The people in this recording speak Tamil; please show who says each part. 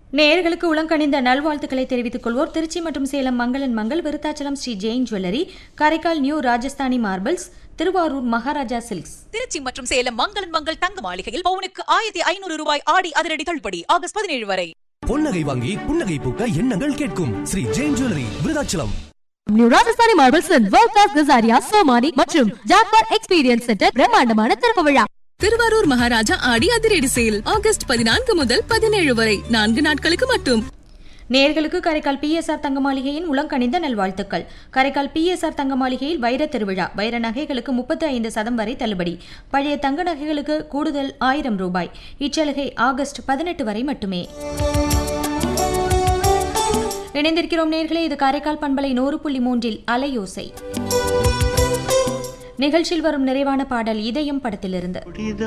Speaker 1: நேயர்களுக்கு உளங்கணிந்த நல்வாழ்த்துக்களை தெரிவித்துக் கொள்வோர் திருச்சி மற்றும் சேலம் மங்களன் மங்கள் Virudhachalam Sri Jain jewellery Karaikal new Rajasthani marbles Thiruvarur Maharaja silks
Speaker 2: Trichy மற்றும் சேலம் மங்களன் மங்கள் தங்க மாளிகையில் பவுனுக்கு ஆயிரத்தி ஐநூறு ரூபாய் ஆடி அதிரடி தள்ளுபடி ஆகஸ்ட் பதினேழு வரை
Speaker 3: பொன்னகை வாங்கி புன்னகை பூக்க எண்ணங்கள் கேட்கும் Sri Jain jewellery Virudhachalam
Speaker 4: new Rajasthani marbles world class Kajaria Somany மற்றும் ஜாக்வார் எக்ஸ்பீரியன்ஸ் சென்டர் பிரம்மாண்டமான திறப்பு விழா
Speaker 5: திருவாரூர் மகாராஜா ஆடி அதிரடி சேல் ஆகஸ்ட் பதினான்கு முதல் பதினேழு வரை நான்கு நாட்களுக்கு மட்டும்
Speaker 1: நேயர்களுக்கு காரைக்கால் பிஎஸ்ஆர் தங்க மாளிகையின் உளங்கணிந்த நல்வாழ்த்துக்கள் காரைக்கால் பிஎஸ்ஆர் தங்க மாளிகையில் வைர திருவிழா வைர நகைகளுக்கு முப்பத்தி ஐந்து சதம் வரை தள்ளுபடி பழைய தங்க நகைகளுக்கு கூடுதல் ஆயிரம் ரூபாய் இச்சலுகை ஆகஸ்ட் பதினெட்டு வரை மட்டுமே இணைந்திருக்கிறோம் நேர்களே இது காரைக்கால் பண்பலை நூறு புள்ளி மூன்றில் அலையோசை நிகழ்ச்சியில் வரும் நிறைவான பாடல் இதயம் படத்திலிருந்து